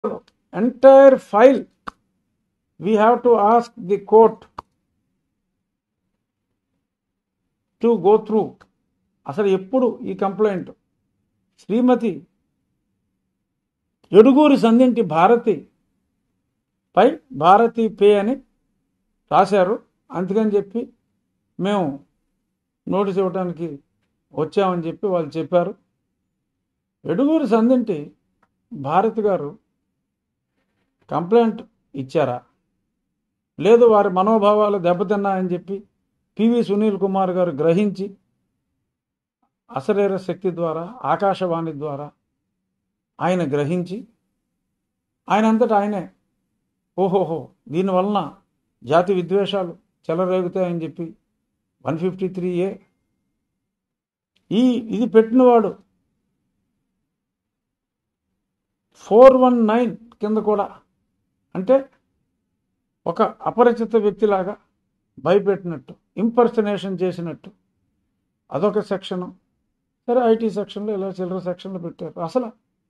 entire file we have to ask the court to go through అసలు ఎప్పుడు ఈ complaint Shrimati Eduguri Sandinti Bharathi పై భారతి పే అని రాశారు అందుకని చెప్పి మేము నోటీస్ ఇవ్వడానికి వచ్చామని చెప్పి వాళ్ళు చెప్పారు ఎడుగూరి సంధింటి భారతి గారు కంప్లైంట్ ఇచ్చారా లేదు వారి మనోభావాలు దెబ్బతిన్నాయని చెప్పి పివి సునీల్ కుమార్ గారు గ్రహించి అసరేర శక్తి ద్వారా ఆకాశవాణి ద్వారా ఆయన గ్రహించి ఆయన అంతటా ఆయనే ఓహోహో దీనివలన జాతి విద్వేషాలు చెలరేగుతాయని చెప్పి వన్ ఫిఫ్టీ త్రీ ఏ ఈ ఇది పెట్టినవాడు ఫోర్ వన్ నైన్ కింద కూడా అంటే ఒక అపరిచిత వ్యక్తిలాగా భయపెట్టినట్టు ఇంపర్సనేషన్ చేసినట్టు అదొక సెక్షను సరే ఐటీ సెక్షన్లో ఇలా చిల్లర సెక్షన్లో పెట్టారు అసలు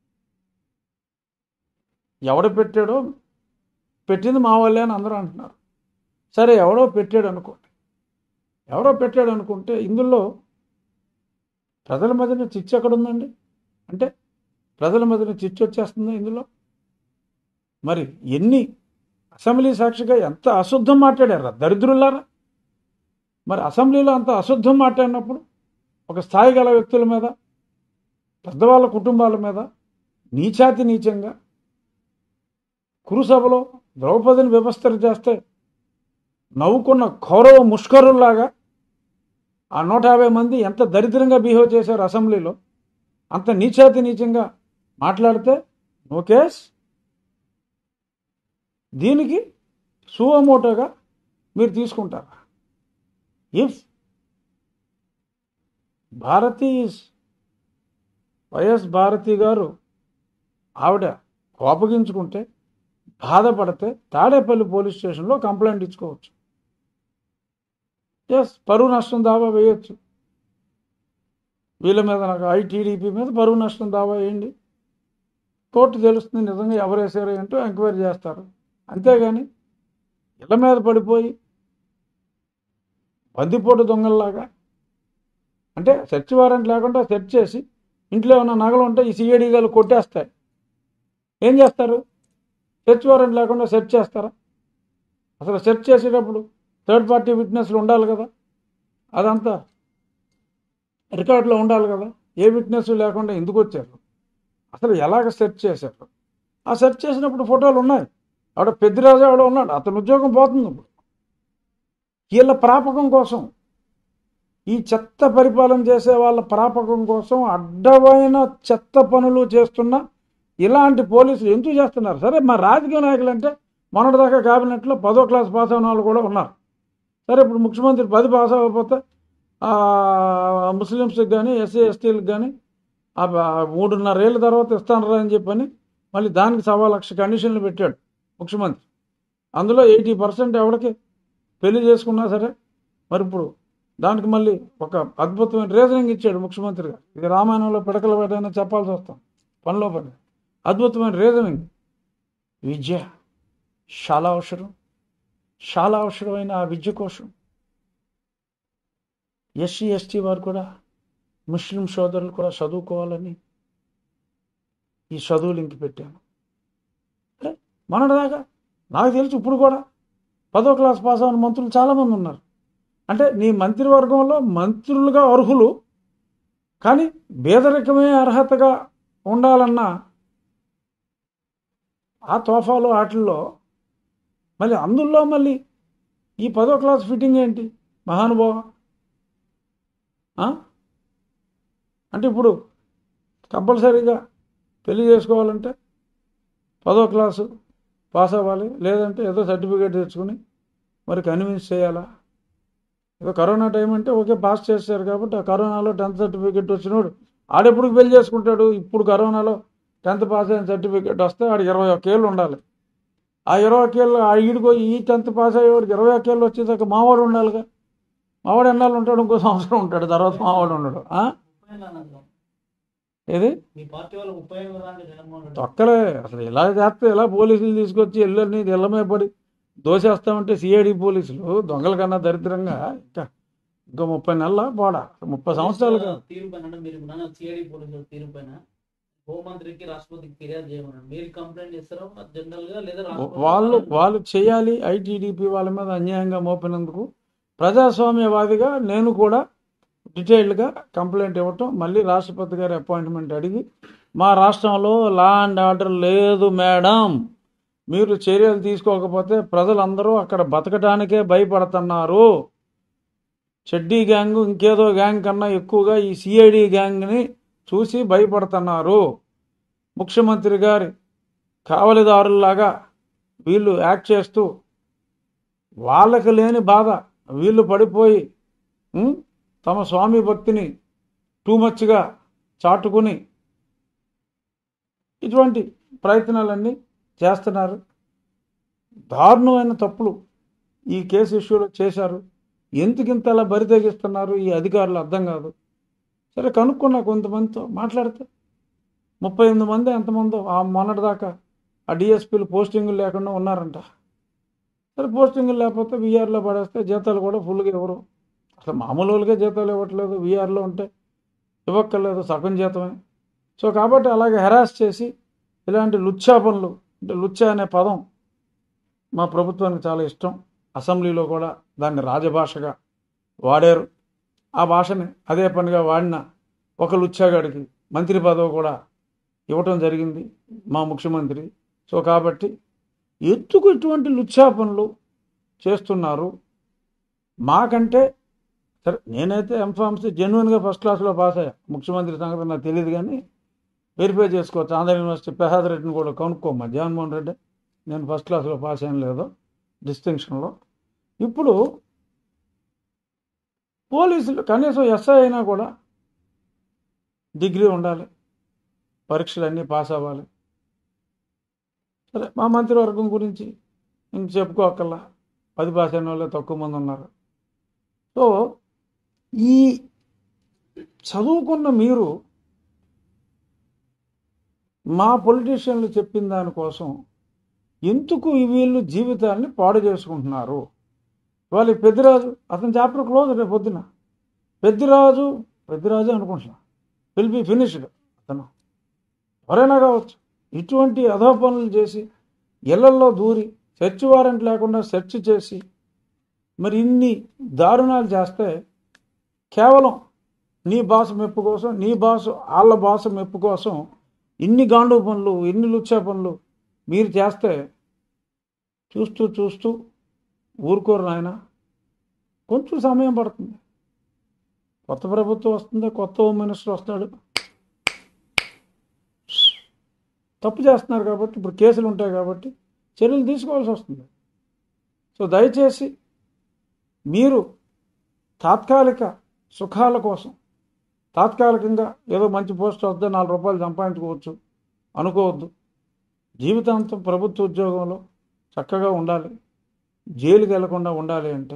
ఎవడు పెట్టాడో పెట్టింది మా వాళ్ళే అని అందరూ అంటున్నారు సరే ఎవడో పెట్టాడు అనుకోండి ఎవరో పెట్టాడు అనుకుంటే ఇందులో ప్రజల మధ్యన చిచ్చు ఎక్కడ ఉందండి అంటే ప్రజల మధ్యన చిచ్చు వచ్చేస్తుందా ఇందులో మరి ఎన్ని అసెంబ్లీ సాక్షిగా ఎంత అశుద్ధం మాట్లాడారా దరిద్రులారా మరి అసెంబ్లీలో అంత అశుద్ధం మాట్లాడినప్పుడు ఒక స్థాయి గల వ్యక్తుల మీద పెద్దవాళ్ళ కుటుంబాల మీద నీచాతి నీచంగా కురుసభలో ద్రౌపదిని వ్యవస్థలు చేస్తే నవ్వుకున్న కౌరవ ముష్కరుల్లాగా ఆ నూట యాభై మంది ఎంత దరిద్రంగా బిహేవ్ చేశారు అసెంబ్లీలో అంత నీచాతి నీచంగా మాట్లాడితే నో కేస్ దీనికి సువమోటోగా మీరు తీసుకుంటారా ఇఫ్ భారతీ వైఎస్ భారతి గారు ఆవిడ కోపగించుకుంటే బాధపడితే తాడేపల్లి పోలీస్ స్టేషన్లో కంప్లైంట్ ఇచ్చుకోవచ్చు ఎస్ పరువు నష్టం దావా వేయొచ్చు వీళ్ళ మీద నాకు ఐటీడీపీ మీద పరువు నష్టం దావా వేయండి కోర్టు తెలుస్తుంది నిజంగా ఎవరు వేసారో ఏంటో ఎంక్వైరీ చేస్తారు అంతేగాని ఇళ్ళ మీద పడిపోయి బందిపోటు దొంగల్లాగా అంటే సెర్చ్ వారెంట్ లేకుండా సెర్చ్ చేసి ఇంట్లో ఉన్న నగలు ఉంటే ఈ సిఐడి గారు కొట్టేస్తాయి ఏం చేస్తారు సెర్చ్ వారెంట్ లేకుండా సెర్చ్ చేస్తారా అసలు సెర్చ్ చేసేటప్పుడు థర్డ్ పార్టీ విట్నెస్లు ఉండాలి కదా అదంతా రికార్డులో ఉండాలి కదా ఏ విట్నెస్ లేకుండా ఎందుకు వచ్చారు అసలు ఎలాగ సెర్చ్ చేశారు ఆ సెర్చ్ చేసినప్పుడు ఫోటోలు ఉన్నాయి ఆవిడ పెద్దిరాజు ఆవిడ ఉన్నాడు అతని ఉద్యోగం పోతుంది ఇప్పుడు వీళ్ళ ప్రాపకం కోసం ఈ చెత్త పరిపాలన చేసే వాళ్ళ ప్రాపకం కోసం అడ్డమైన చెత్త పనులు చేస్తున్న ఇలాంటి పోలీసులు ఎందుకు చేస్తున్నారు సరే మా రాజకీయ నాయకులు అంటే మొన్నటిదాకా క్యాబినెట్లో పదో క్లాస్ పాస్ అయిన వాళ్ళు కూడా ఉన్నారు సరే ఇప్పుడు ముఖ్యమంత్రి పది పాస్ అవ్వకపోతే ఆ, ముస్లిమ్స్కి కానీ ఎస్సీ ఎస్టీలకు కానీ ఆ బ- మూడున్నరేళ్ళ తర్వాత ఇస్తానరా అని చెప్పని మళ్ళీ దానికి సవా లక్ష కండిషన్లు పెట్టాడు ముఖ్యమంత్రి అందులో ఎయిటీ పర్సెంట్ ఎవరికి పెళ్లి చేసుకున్నా సరే మరి ఇప్పుడు దానికి మళ్ళీ ఒక అద్భుతమైన రీజనింగ్ ఇచ్చాడు ముఖ్యమంత్రి గారు ఇది రామాయణంలో పిడకల పెట్టైనా చెప్పాల్సి వస్తాం పనిలో పని అద్భుతమైన రీజనింగ్ విద్య చాలా అవసరం చాలా అవసరమైన ఆ విద్య కోసం ఎస్సీ ఎస్టీ వారు కూడా ముస్లిం సోదరులు కూడా చదువుకోవాలని ఈ చదువు లింక్ పెట్టాను అరే, మొన్నటిదాకా నాకు తెలిసి ఇప్పుడు కూడా పదో క్లాస్ పాస్ అయిన మంత్రులు చాలామంది ఉన్నారు అంటే నీ మంత్రివర్గంలో మంత్రులుగా అర్హులు కానీ పేదరికమే అర్హతగా ఉండాలన్న ఆ తోఫాలు వాటిల్లో మళ్ళీ అందులో మళ్ళీ ఈ పదో క్లాస్ ఫిట్టింగ్ ఏంటి మహానుభావ ఆ? అంటే ఇప్పుడు కంపల్సరీగా పెళ్లి చేసుకోవాలంటే పదో క్లాసు పాస్ అవ్వాలి లేదంటే ఏదో సర్టిఫికేట్ తెచ్చుకుని మరి కన్విన్స్ చేయాలా ఏదో కరోనా టైం అంటే ఓకే పాస్ చేశారు కాబట్టి ఆ కరోనాలో టెన్త్ సర్టిఫికేట్ వచ్చినోడు ఆడెప్పుడు పెళ్లి చేసుకుంటాడు ఇప్పుడు కరోనాలో టెన్త్ పాస్ అయిన సర్టిఫికేట్ వస్తే ఆడికి ఇరవై ఒక్క ఏళ్ళు ఉండాలి ఆ ఇరవై ఒక్క ఏళ్ళు ఆ ఈడికో ఈ టెన్త్ పాస్ అయ్యేవాడికి ఇరవై ఒక్క ఏళ్ళు వచ్చేదాకా మావాడు ఉండాలిగా మావాడు ఎన్నాళ్ళు ఉంటాడు ఇంకో సంవత్సరం ఉంటాడు తర్వాత మావాడు ఉండడు ఆ? ఏది మీ పార్టీ వాళ్ళు ముప్పై ఎనిమిది రాండి జగన్మోహన్ రెడ్డి తొక్కలే అసలు ఇలా చేస్తే ఇలా పోలీసులు తీసుకొచ్చి ఇళ్ళని ఇళ్ళమే పడి దోసేస్తామంటే సిఐడి పోలీసులు దొంగల కన్నా దరిద్రంగా ఇంకా ఇంకా ముప్పై నెలల పోడా ముప్పై సంవత్సరాలుగా తీరు పైన అంటే మీరు మన సిఐడి పోలీసుల తీరు పైన హోంమంత్రికి రాష్ట్రపతికి ఫిర్యాదు చేయమన్నారు మీరు కంప్లైంట్ చేస్తారా జనరల్ గా లేదా రాష్ట్రపతి వాళ్ళు వాళ్ళు చేయాలి ఐటీడీపీ వాళ్ళ మీద అన్యాయంగా మోపినందుకు ప్రజాస్వామ్యవాదిగా నేను కూడా డీటెయిల్డ్గా కంప్లైంట్ ఇవ్వటం మళ్ళీ రాష్ట్రపతి గారి అపాయింట్మెంట్ అడిగి మా రాష్ట్రంలో లా అండ్ ఆర్డర్ లేదు మేడం మీరు చర్యలు తీసుకోకపోతే ప్రజలందరూ అక్కడ బతకడానికే భయపడుతున్నారు చెడ్డీ గ్యాంగ్ ఇంకేదో గ్యాంగ్ కన్నా ఎక్కువగా ఈ సిఐడి గ్యాంగ్ని చూసి భయపడుతున్నారు ముఖ్యమంత్రి గారి కావలిదారుల్లాగా వీళ్ళు యాక్ట్ చేస్తూ వాళ్ళకి లేని బాధ వీళ్ళు పడిపోయి ఉం, తమ స్వామి భక్తిని టూ మచ్గా చాటుకుని ఇటువంటి ప్రయత్నాలన్నీ చేస్తున్నారు దారుణమైన తప్పులు ఈ కేసు ఇష్యూలో చేశారు ఎందుకింతలా బరి తెగిస్తున్నారు ఈ అధికారులు అర్థం కాదు సరే కనుక్కున్నా కొంతమందితో మాట్లాడితే ముప్పై ఎనిమిది మంది ఎంతమందో ఆ మొన్నటిదాకా ఆ డిఎస్పీలు పోస్టింగులు లేకుండా ఉన్నారంట సరే పోస్టింగులు లేకపోతే వీఆర్లో పడేస్తే జీతాలు కూడా ఫుల్గా ఇవ్వరు అసలు మామూలు వాళ్ళకే జీతాలు ఇవ్వట్లేదు వీఆర్లో ఉంటే ఇవ్వక్కర్లేదు సగం జీతమే సో కాబట్టి అలాగే హెరాస్ చేసి ఇలాంటి లుచ్చా పనులు అంటే లుచ్చా అనే పదం మా ప్రభుత్వానికి చాలా ఇష్టం అసెంబ్లీలో కూడా దాన్ని రాజభాషగా వాడారు ఆ భాషని అదే పనిగా వాడిన ఒక లుచ్చాగాడికి మంత్రి పదవి కూడా ఇవ్వటం జరిగింది మా ముఖ్యమంత్రి సో కాబట్టి ఎందుకు ఇటువంటి లుచ్చా పనులు చేస్తున్నారు మాకంటే సరే నేనైతే ఎంఫామ్స్ జెన్యున్గా ఫస్ట్ క్లాస్లో పాస్ అయ్యా ముఖ్యమంత్రి సంగతి నాకు తెలియదు కానీ వెరిఫై చేసుకోవచ్చు ఆంధ్ర యూనివర్సిటీ ప్రసాద్ రెడ్డిని కూడా కనుక్కోమ్మా జగన్మోహన్ రెడ్డి నేను ఫస్ట్ క్లాస్లో పాస్ అయ్యాను లేదో డిస్టింక్షన్లో ఇప్పుడు పోలీసులు కనీసం ఎస్ఐ అయినా కూడా డిగ్రీ ఉండాలి పరీక్షలన్నీ పాస్ అవ్వాలి సరే మా మంత్రివర్గం గురించి ఇంక చెప్పుకోకల్లా పది పాస్ అయిన వాళ్ళే తక్కువ మంది ఉన్నారు సో ఈ చదువుకున్న మీరు మా పొలిటీషియన్లు చెప్పిన దానికోసం ఎందుకు ఈ వీళ్ళు జీవితాన్ని పాడు చేసుకుంటున్నారు వాళ్ళ ఈ పెద్దిరాజు అతని చాప్టర్ క్లోజ్ రేపు పొద్దున పెద్దిరాజు పెద్దిరాజు అనుకుంటున్నా విల్ బి ఫినిష్డ్ అతను ఎవరైనా కావచ్చు ఇటువంటి అధో పనులు చేసి ఇళ్లల్లో దూరి సెర్చ్ వారెంట్ లేకుండా సెర్చ్ చేసి మరి ఇన్ని దారుణాలు చేస్తే కేవలం నీ భాష మెప్పు కోసం నీ భాష వాళ్ళ భాష మెప్పు కోసం ఇన్ని గాండు పనులు ఇన్ని లుచ్చా పనులు మీరు చేస్తే చూస్తూ చూస్తూ ఊరుకోరు నాయన కొంచెం సమయం పడుతుంది కొత్త ప్రభుత్వం వస్తుంది కొత్త హోమ్ మినిస్టర్ వస్తాడు తప్పు చేస్తున్నారు కాబట్టి ఇప్పుడు కేసులు ఉంటాయి కాబట్టి చర్యలు తీసుకోవాల్సి వస్తుంది సో దయచేసి మీరు తాత్కాలిక సుఖాల కోసం తాత్కాలికంగా ఏదో మంచి పోస్ట్ వస్తే నాలుగు రూపాయలు సంపాదించుకోవచ్చు అనుకోవద్దు జీవితాంతం ప్రభుత్వ ఉద్యోగంలో చక్కగా ఉండాలి జైలుకి వెళ్లకుండా ఉండాలి అంటే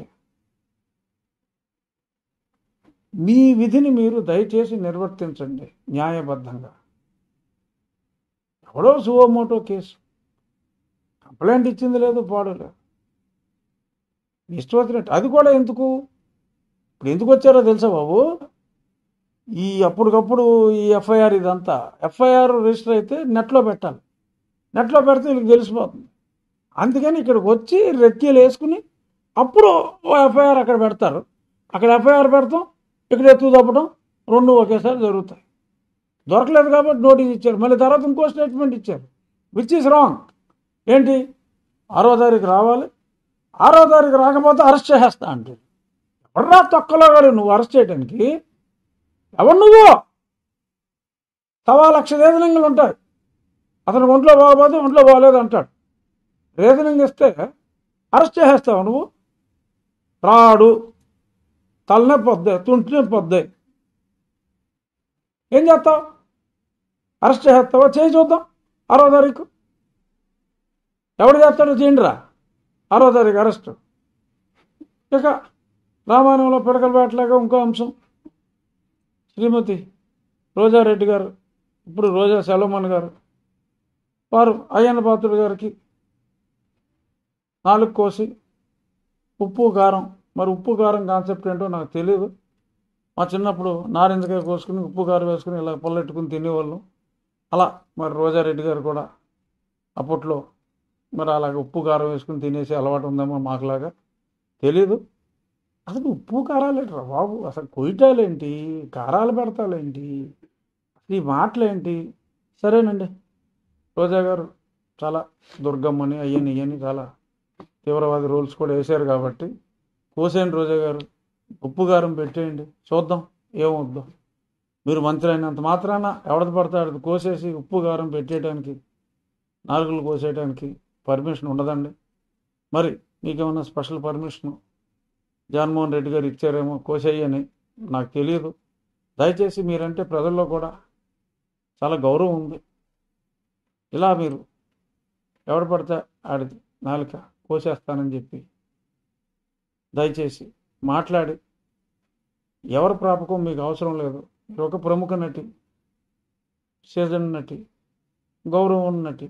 మీ విధిని మీరు దయచేసి నిర్వర్తించండి న్యాయబద్ధంగా ఎవడో సువోమోటో కేసు కంప్లైంట్ ఇచ్చింది లేదు పాడలేదు ఇష్టం వచ్చినట్టు అది కూడా ఎందుకు ఇప్పుడు ఎందుకు వచ్చారో తెలుసా బాబు ఈ అప్పటికప్పుడు ఈ ఎఫ్ఐఆర్ ఇదంతా ఎఫ్ఐఆర్ రిజిస్టర్ అయితే నెట్లో పెట్టాలి నెట్లో పెడితే వీళ్ళకి తెలిసిపోతుంది అందుకని ఇక్కడికి వచ్చి రెక్కీలు వేసుకుని అప్పుడు ఓ ఎఫ్ఐఆర్ అక్కడ పెడతారు అక్కడ ఎఫ్ఐఆర్ పెడతాం ఇక్కడ ఎత్తు తప్పడం రెండు ఒకేసారి జరుగుతాయి దొరకలేదు కాబట్టి నోటీస్ ఇచ్చారు మళ్ళీ తర్వాత ఇంకో స్టేట్మెంట్ ఇచ్చారు విచ్ ఈస్ రాంగ్ ఏంటి ఆరో తారీఖు రావాలి ఆరో తారీఖు రాకపోతే అరెస్ట్ చేసేస్తా అంటే ఎవడరా తొక్కలో వాడు నువ్వు అరెస్ట్ చేయడానికి ఎవరు నువ్వు సవా లక్ష రీజనింగ్లు ఉంటాయి అతనికి ఒంట్లో బాగోపోతే ఒంట్లో బాగలేదు అంటాడు రీజనింగ్ ఇస్తే అరెస్ట్ చేసేస్తావు నువ్వు రాడు తలనొప్పి వద్దాయి తుంటి నొప్పి వద్దాయి ఏం చేస్తావు అరెస్ట్ చేస్తావా చేయి చూద్దాం ఆరో తారీఖు ఎవడు చేస్తాడో చేయండిరా ఆరో తారీఖు అరెస్ట్ ఇక రామాయణంలో పిడకలు పెట్టలేక ఇంకో అంశం శ్రీమతి రోజారెడ్డి గారు ఇప్పుడు రోజా సెలవుమన్ గారు వారు అయ్యన్న పాత్రుడు గారికి నాలుగు కోసి ఉప్పు కారం మరి ఉప్పు కారం కాన్సెప్ట్ ఏంటో నాకు తెలియదు మా చిన్నప్పుడు నారింజకాయ కోసుకుని ఉప్పు కారం వేసుకుని ఇలా పొల్లెట్టుకుని తినేవాళ్ళం అలా మరి రోజారెడ్డి గారు కూడా అప్పట్లో మరి అలాగ ఉప్పు కారం వేసుకుని తినేసి అలవాటు ఉందేమో మాకులాగా తెలీదు అసలు ఉప్పు కారాలు ఏంట్రా బాబు అసలు కొయ్యటాలేంటి కారాలు పెడతాలేంటి అసలు ఈ మాటలేంటి సరేనండి రోజా గారు చాలా దుర్గమ్మని అయ్యని ఇయ్యని చాలా తీవ్రవాది రూల్స్ కూడా వేశారు కాబట్టి కోసేయండి రోజా గారు ఉప్పు కారం పెట్టేయండి చూద్దాం ఏమవుద్దాం మీరు మంత్రి అయినంత మాత్రాన ఎవడది పడతాడు కోసేసి ఉప్పు కారం పెట్టేయడానికి నాలుగులు కోసేయడానికి పర్మిషన్ ఉండదండి మరి మీకేమన్నా స్పెషల్ పర్మిషన్ జగన్మోహన్ రెడ్డి గారు ఇచ్చారేమో కోసేయని నాకు తెలియదు దయచేసి మీరంటే ప్రజల్లో కూడా చాలా గౌరవం ఉంది ఇలా మీరు ఎవడు పడితే ఆడిది నాలుక కోసేస్తానని చెప్పి దయచేసి మాట్లాడి ఎవరి ప్రాపకం మీకు అవసరం లేదు మీరు ఒక ప్రముఖ నటి సీజన్ నటి గౌరవం ఉన్న నటి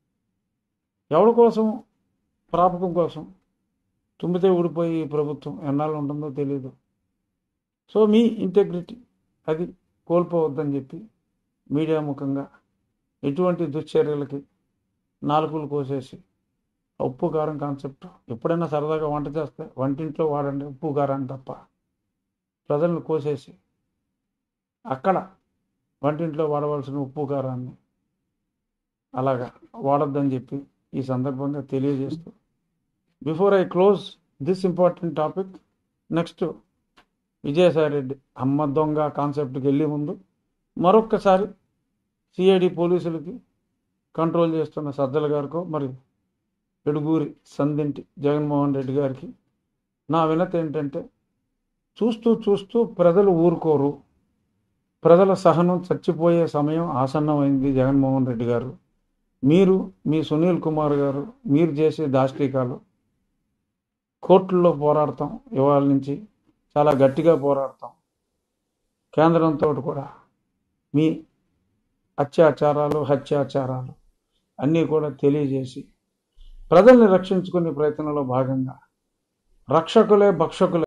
ఎవరి కోసం ప్రాపకం కోసం తుమ్మితే ఊడిపోయి ఈ ప్రభుత్వం ఎన్నాళ్ళు ఉంటుందో తెలియదు సో మీ ఇంటెగ్రిటీ అది కోల్పోవద్దని చెప్పి మీడియా ముఖంగా ఎటువంటి దుశ్చర్యలకి నాలుకలు కోసేసి ఆ ఉప్పు కారం కాన్సెప్ట్ ఎప్పుడైనా సరదాగా వంట చేస్తే వంటింట్లో వాడండి ఉప్పు కారాన్ని తప్ప ప్రజలను కోసేసి అక్కడ వంటింట్లో వాడవలసిన ఉప్పు కారాన్ని అలాగా వాడొద్దని చెప్పి ఈ సందర్భంగా తెలియజేస్తూ before I close this important topic next Vijayasai Reddy అమ్మ దొంగ కాన్సెప్ట్కి వెళ్ళే ముందు మరొక్కసారి సిఐడి పోలీసులకి కంట్రోల్ చేస్తున్న సజ్జల గారికో మరి ఎడుగూరి సందింటి జగన్మోహన్ రెడ్డి గారికి నా వినతి ఏంటంటే చూస్తూ చూస్తూ ప్రజలు ఊరుకోరు ప్రజల సహనం చచ్చిపోయే సమయం ఆసన్నమైంది జగన్మోహన్ రెడ్డి గారు మీరు మీ సునీల్ కుమార్ గారు మీరు చేసే దాష్టికాలు కోర్టుల్లో పోరాడతాం ఇవాళ నుంచి చాలా గట్టిగా పోరాడతాం కేంద్రంతో కూడా మీ అత్యాచారాలు హత్యాచారాలు అన్నీ కూడా తెలియజేసి ప్రజల్ని రక్షించుకునే ప్రయత్నంలో భాగంగా రక్షకులే భక్షకులే